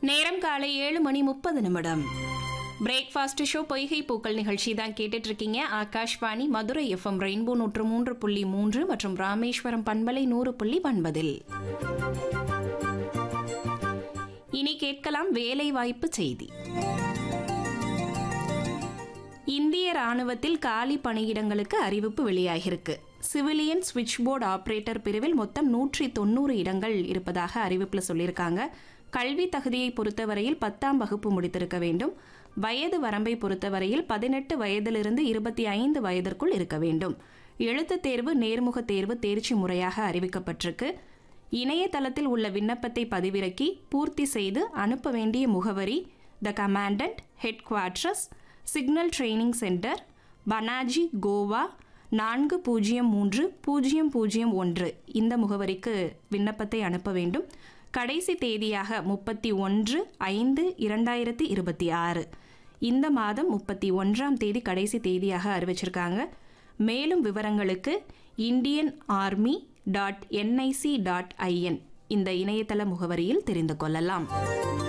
நேரம் காலை ஏழு மணி முப்பது நிமிடம் பிரேக்ஃபாஸ்ட் ஷோ பொய்கை பூக்கள் நிகழ்ச்சி தான் கேட்டுட்டு இருக்கீங்க ஆகாஷ்வாணி மதுரை எஃப்எம் ரெயின்போ நூற்று மூன்று புள்ளி மூன்று மற்றும் ராமேஸ்வரம் பண்பலை நூறு புள்ளி ஒன்பதில் இனி கேட்கலாம் வேலை வாய்ப்பு செய்தி இந்திய ராணுவத்தில் காலி பணியிடங்களுக்கு அறிவிப்பு வெளியாகியிருக்கு சிவிலியன் ஸ்விட்ச் போர்டு ஆபரேட்டர் பிரிவில் மொத்தம் நூற்றி தொண்ணூறு இடங்கள் இருப்பதாக அறிவிப்பில் சொல்லியிருக்காங்க கல்வி தகுதியை பொறுத்தவரையில் பத்தாம் வகுப்பு முடித்திருக்க வேண்டும் வயது வரம்பை பொறுத்தவரையில் பதினெட்டு வயதிலிருந்து இருபத்தி ஐந்து வயதிற்குள் இருக்க வேண்டும் எழுத்துத் தேர்வு நேர்முக தேர்வு தேர்ச்சி முறையாக அறிவிக்கப்பட்டிருக்கு இணையதளத்தில் உள்ள விண்ணப்பத்தை பதிவிறக்கி பூர்த்தி செய்து அனுப்ப வேண்டிய முகவரி the commandant headquarters signal training centre Panaji Goa நான்கு பூஜ்ஜியம் மூன்று பூஜ்ஜியம் பூஜ்ஜியம் ஒன்று இந்த முகவரிக்கு விண்ணப்பத்தை அனுப்ப வேண்டும் கடைசி தேதியாக முப்பத்தி ஒன்று ஐந்து இரண்டாயிரத்தி இருபத்தி ஆறு இந்த மாதம் முப்பத்தி ஒன்றாம் தேதி கடைசி தேதியாக அறிவிச்சிருக்காங்க மேலும் விவரங்களுக்கு Indian army dot NIC dot IN இந்த இணையதள முகவரியில் தெரிந்து கொள்ளலாம்